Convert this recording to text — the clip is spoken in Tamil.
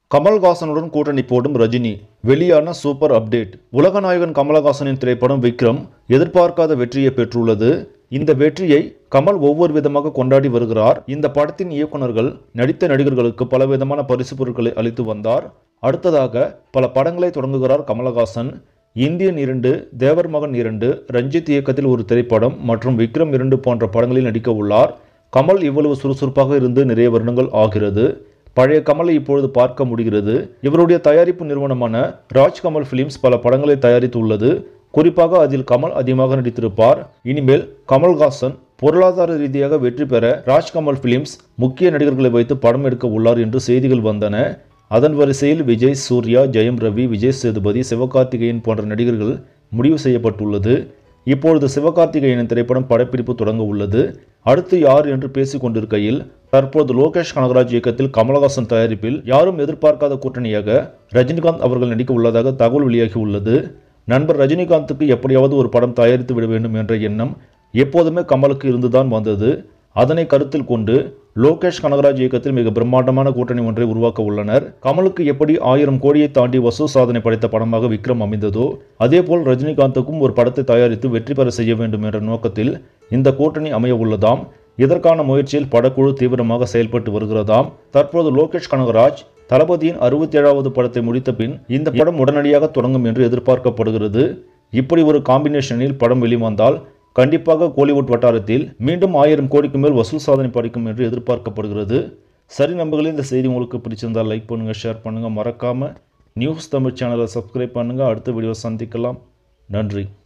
கமல்ஹாசனுடன் கூட்டணி போடும் ரஜினி வெளியான சூப்பர் அப்டேட் உலகநாயகன் கமலஹாசனின் திரைப்படம் விக்ரம் எதிர்பார்க்காத வெற்றியை பெற்றுள்ளது இந்த வெற்றியை கமல் ஒவ்வொரு விதமாக கொண்டாடி வருகிறார் இந்த படத்தின் இயக்குனர்கள் நடித்த நடிகர்களுக்கு பலவிதமான பரிசு பொருட்களை அளித்து வந்தார் அடுத்ததாக பல படங்களை தொடங்குகிறார் கமலஹாசன் இந்தியன் இரண்டு தேவர் மகன் இரண்டு ரஞ்சித் இயக்கத்தில் ஒரு திரைப்படம் மற்றும் விக்ரம் இரண்டு போன்ற படங்களில் நடிக்க உள்ளார் கமல் இவ்வளவு சுறுசுறுப்பாக இருந்து நிறைய வருடங்கள் ஆகிறது பழைய கமலை இப்பொழுது பார்க்க முடிகிறது இவருடைய தயாரிப்பு நிறுவனமான ராஜ் கமல் பிலிம்ஸ் பல படங்களை தயாரித்துள்ளது குறிப்பாக அதில் கமல் அதிகமாக நடித்திருப்பார் இனிமேல் கமல்ஹாசன் பொருளாதார ரீதியாக வெற்றி பெற ராஜ் கமல் பிலிம்ஸ் முக்கிய நடிகர்களை வைத்து படம் எடுக்க உள்ளார் என்று செய்திகள் வந்தன அதன் வரிசையில் விஜய் சூர்யா ஜெயம் ரவி விஜய் சேதுபதி சிவகார்த்திகேயன் போன்ற நடிகர்கள் முடிவு செய்யப்பட்டுள்ளது இப்பொழுது சிவகார்த்திகேயனின் திரைப்படம் படப்பிடிப்பு தொடங்க உள்ளது அடுத்து யார் என்று பேசிக் கொண்டிருக்கையில் தற்போது லோகேஷ் கனகராஜ் இயக்கத்தில் கமலஹாசன் தயாரிப்பில் யாரும் எதிர்பார்க்காத கூட்டணியாக ரஜினிகாந்த் அவர்கள் நடிக்க உள்ளதாக தகவல் வெளியாகி உள்ளது நண்பர் ரஜினிகாந்துக்கு எப்படியாவது ஒரு படம் தயாரித்து விட வேண்டும் என்ற எண்ணம் எப்போதுமே கமலுக்கு இருந்துதான் வந்தது அதனை கருத்தில் கொண்டு லோகேஷ் கனகராஜ் இயக்கத்தில் மிக பிரம்மாண்டமான கூட்டணி ஒன்றை உருவாக்க உள்ளனர் கமலுக்கு எப்படி ஆயிரம் கோடியை தாண்டி வசூல் சாதனை படைத்த படமாக விக்ரம் அமைந்ததோ அதேபோல் ரஜினிகாந்துக்கும் ஒரு படத்தை தயாரித்து வெற்றி பெற செய்ய வேண்டும் என்ற நோக்கத்தில் இந்த கூட்டணி அமைய உள்ளதாம் இதற்கான முயற்சியில் படக்குழு தீவிரமாக செயல்பட்டு வருகிறதாம் தற்போது லோகேஷ் கனகராஜ் தளபதியின் அறுபத்தி ஏழாவது படத்தை முடித்த பின் இந்த படம் உடனடியாக தொடங்கும் என்று எதிர்பார்க்கப்படுகிறது இப்படி ஒரு காம்பினேஷனில் படம் வெளிவந்தால் கண்டிப்பாக கோலிவுட் வட்டாரத்தில் மீண்டும் ஆயிரம் கோடிக்கு மேல் வசூல் சாதனை படைக்கும் என்று எதிர்பார்க்கப்படுகிறது சரி நம்பர்களே இந்த செய்தி உங்களுக்கு பிடிச்சிருந்தால் லைக் பண்ணுங்கள் ஷேர் பண்ணுங்கள் மறக்காமல் நியூஸ் தமிழ் சேனலை சப்ஸ்கிரைப் பண்ணுங்கள் அடுத்த வீடியோ சந்திக்கலாம் நன்றி